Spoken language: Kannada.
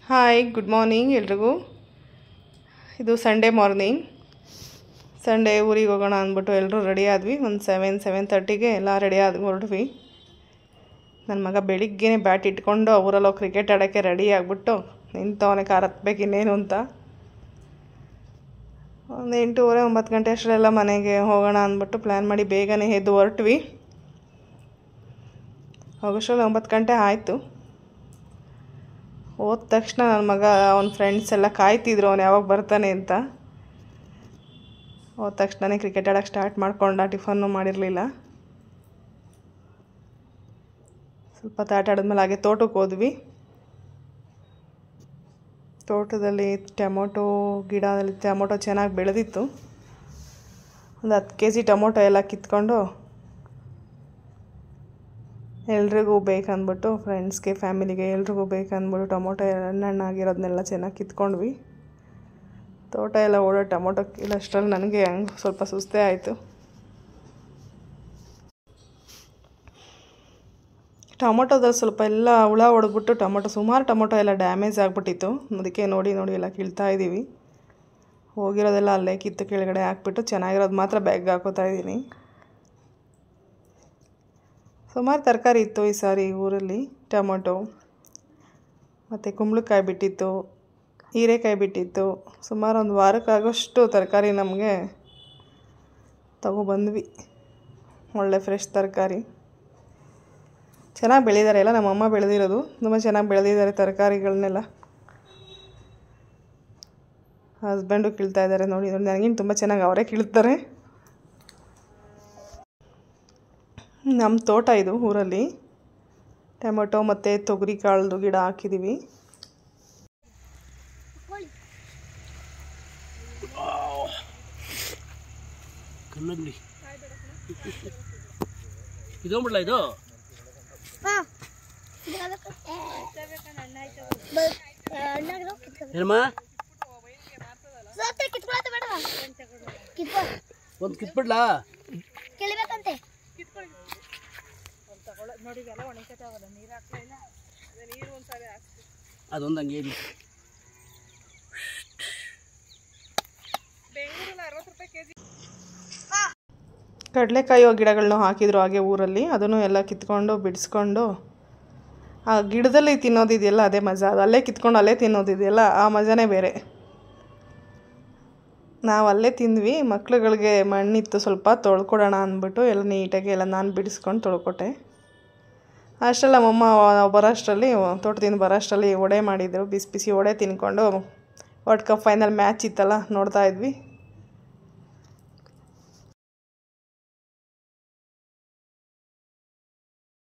ಹಾಯ್ ಗುಡ್ ಮಾರ್ನಿಂಗ್ ಎಲ್ರಿಗೂ ಇದು ಸಂಡೇ ಮಾರ್ನಿಂಗ್ ಸಂಡೇ ಊರಿಗೆ ಹೋಗೋಣ ಅಂದ್ಬಿಟ್ಟು ಎಲ್ಲರೂ ರೆಡಿ ಆದ್ವಿ ಒಂದು ಸೆವೆನ್ ಸೆವೆನ್ ತರ್ಟಿಗೆ ಎಲ್ಲ ರೆಡಿ ಆದ್ವಿ ಹೊರಟ್ವಿ ನನ್ನ ಮಗ ಬೆಳಿಗ್ಗೆನೇ ಬ್ಯಾಟ್ ಇಟ್ಕೊಂಡು ಅವರೆಲ್ಲ ಕ್ರಿಕೆಟ್ ಆಡೋಕ್ಕೆ ರೆಡಿ ಆಗಿಬಿಟ್ಟು ನಿಂತವನೇ ಕಾರ್ ಹತ್ಬೇಕು ಇನ್ನೇನು ಅಂತ ಒಂದು ಎಂಟೂವರೆ ಒಂಬತ್ತು ಗಂಟೆ ಅಷ್ಟರೆಲ್ಲ ಮನೆಗೆ ಹೋಗೋಣ ಅಂದ್ಬಿಟ್ಟು ಪ್ಲ್ಯಾನ್ ಮಾಡಿ ಬೇಗನೆ ಎದ್ದು ಹೊರಟ್ವಿ ಹೋಗೋಷ್ಟರಲ್ಲಿ ಒಂಬತ್ತು ಗಂಟೆ ಆಯಿತು ಹೋದ ತಕ್ಷಣ ನನ್ನ ಮಗ ಅವನ ಫ್ರೆಂಡ್ಸ್ ಎಲ್ಲ ಕಾಯ್ತಿದ್ರು ಅವನು ಯಾವಾಗ ಬರ್ತಾನೆ ಅಂತ ಹೋದ ತಕ್ಷಣನೇ ಕ್ರಿಕೆಟ್ ಆಡೋಕ್ಕೆ ಸ್ಟಾರ್ಟ್ ಮಾಡ್ಕೊಂಡ ಟಿಫನ್ನು ಮಾಡಿರಲಿಲ್ಲ ಸ್ವಲ್ಪ ಹೊತ್ತು ಆಟ ಆಡಿದ್ಮೇಲೆ ಹಾಗೆ ತೋಟಕ್ಕೆ ಹೋದ್ವಿ ತೋಟದಲ್ಲಿ ಟೊಮೊಟೊ ಗಿಡದಲ್ಲಿ ಟೊಮೊಟೊ ಚೆನ್ನಾಗಿ ಬೆಳೆದಿತ್ತು ಒಂದು ಹತ್ತು ಕೆ ಜಿ ಟೊಮೊಟೊ ಎಲ್ಲ ಕಿತ್ಕೊಂಡು ಎಲ್ರಿಗೂ ಬೇಕಂದ್ಬಿಟ್ಟು ಫ್ರೆಂಡ್ಸ್ಗೆ ಫ್ಯಾಮಿಲಿಗೆ ಎಲ್ರಿಗೂ ಬೇಕಂದ್ಬಿಟ್ಟು ಟೊಮೊಟೊ ಹಣ್ಣಣ್ಣಾಗಿರೋದನ್ನೆಲ್ಲ ಚೆನ್ನಾಗಿ ಕಿತ್ಕೊಂಡ್ವಿ ತೋಟ ಎಲ್ಲ ಓಡೋ ಟೊಮೊಟೊ ಅಷ್ಟರಲ್ಲಿ ನನಗೆ ಹಂಗೆ ಸ್ವಲ್ಪ ಸುಸ್ತೇ ಆಯಿತು ಟೊಮೊಟೊದಲ್ಲಿ ಸ್ವಲ್ಪ ಎಲ್ಲ ಹುಳ ಹೊಡೆದ್ಬಿಟ್ಟು ಟೊಮೊಟೊ ಸುಮಾರು ಟೊಮೊಟೊ ಎಲ್ಲ ಡ್ಯಾಮೇಜ್ ಆಗಿಬಿಟ್ಟಿತ್ತು ಅದಕ್ಕೆ ನೋಡಿ ನೋಡಿ ಎಲ್ಲ ಕೀಳ್ತಾ ಇದ್ದೀವಿ ಹೋಗಿರೋದೆಲ್ಲ ಅಲ್ಲೇ ಕಿತ್ತು ಕೆಳಗಡೆ ಹಾಕ್ಬಿಟ್ಟು ಚೆನ್ನಾಗಿರೋದು ಮಾತ್ರ ಬ್ಯಾಗ್ ಹಾಕೋತಾ ಇದ್ದೀನಿ ಸುಮಾರು ತರಕಾರಿ ಇತ್ತು ಈ ಸಾರಿ ಊರಲ್ಲಿ ಟೊಮೊಟೊ ಮತ್ತು ಕುಂಬಳಕಾಯಿ ಬಿಟ್ಟಿತ್ತು ಹೀರೆಕಾಯಿ ಬಿಟ್ಟಿತ್ತು ಸುಮಾರು ಒಂದು ವಾರಕ್ಕಾಗೋಷ್ಟು ತರಕಾರಿ ನಮಗೆ ತಗೊಬಂದ್ವಿ ಒಳ್ಳೆ ಫ್ರೆಶ್ ತರಕಾರಿ ಚೆನ್ನಾಗಿ ಬೆಳೆದಿದ್ದಾರೆ ಎಲ್ಲ ನಮ್ಮಮ್ಮ ಬೆಳೆದಿರೋದು ತುಂಬ ಚೆನ್ನಾಗಿ ಬೆಳೆದಿದ್ದಾರೆ ತರಕಾರಿಗಳನ್ನೆಲ್ಲ ಹಸ್ಬೆಂಡು ಕೀಳ್ತಾ ಇದ್ದಾರೆ ನೋಡಿ ನೋಡಿ ನನಗಿನ್ನು ತುಂಬ ಚೆನ್ನಾಗಿ ಅವರೇ ಕೀಳ್ತಾರೆ ನಮ್ಮ ತೋಟ ಇದು ಊರಲ್ಲಿ ಟೊಮೆಟೊ ಮತ್ತು ತೊಗರಿ ಕಾಳ್ದು ಗಿಡ ಹಾಕಿದ್ದೀವಿ ಕಲ್ಲಂಗಡಿ ಇದೊಂಬಿಡ್ಲ ಇದು ಏನಮ್ಮ ಒಂದು ಕಿತ್ಬಿಡ್ಲಾ ಕೇಳಿಬೇಕಂತೆ ಅದೊಂದು ಹಂಗೆ ಇದೆ ಕಡಲೆಕಾಯೋ ಗಿಡಗಳನ್ನೂ ಹಾಕಿದ್ರು ಹಾಗೆ ಊರಲ್ಲಿ ಅದನ್ನು ಎಲ್ಲ ಕಿತ್ಕೊಂಡು ಬಿಡಿಸ್ಕೊಂಡು ಆ ಗಿಡದಲ್ಲಿ ತಿನ್ನೋದಿದೆಯಲ್ಲ ಅದೇ ಮಜಾ ಅದು ಅಲ್ಲೇ ಕಿತ್ಕೊಂಡು ಅಲ್ಲೇ ತಿನ್ನೋದಿದೆಯಲ್ಲ ಆ ಮಜಾನೇ ಬೇರೆ ನಾವು ಅಲ್ಲೇ ತಿಂದ್ವಿ ಮಕ್ಳುಗಳಿಗೆ ಮಣ್ಣಿತ್ತು ಸ್ವಲ್ಪ ತೊಳ್ಕೊಡೋಣ ಅಂದ್ಬಿಟ್ಟು ಎಲ್ಲ ನೀಟಾಗಿ ಎಲ್ಲ ನಾನು ಬಿಡಿಸ್ಕೊಂಡು ತೊಳ್ಕೊಟ್ಟೆ ಅಷ್ಟೆಲ್ಲ ನಮ್ಮಮ್ಮ ಬರೋಷ್ಟರಲ್ಲಿ ತೋಟದಿಂದ ಬರೋಷ್ಟರಲ್ಲಿ ವಡೆ ಮಾಡಿದ್ರು ಬಿಸಿ ಬಿಸಿ ವಡೆ ತಿನ್ಕೊಂಡು ವರ್ಲ್ಡ್ ಕಪ್ ಫೈನಲ್ ಮ್ಯಾಚ್ ಇತ್ತಲ್ಲ ನೋಡ್ತಾ ಇದ್ವಿ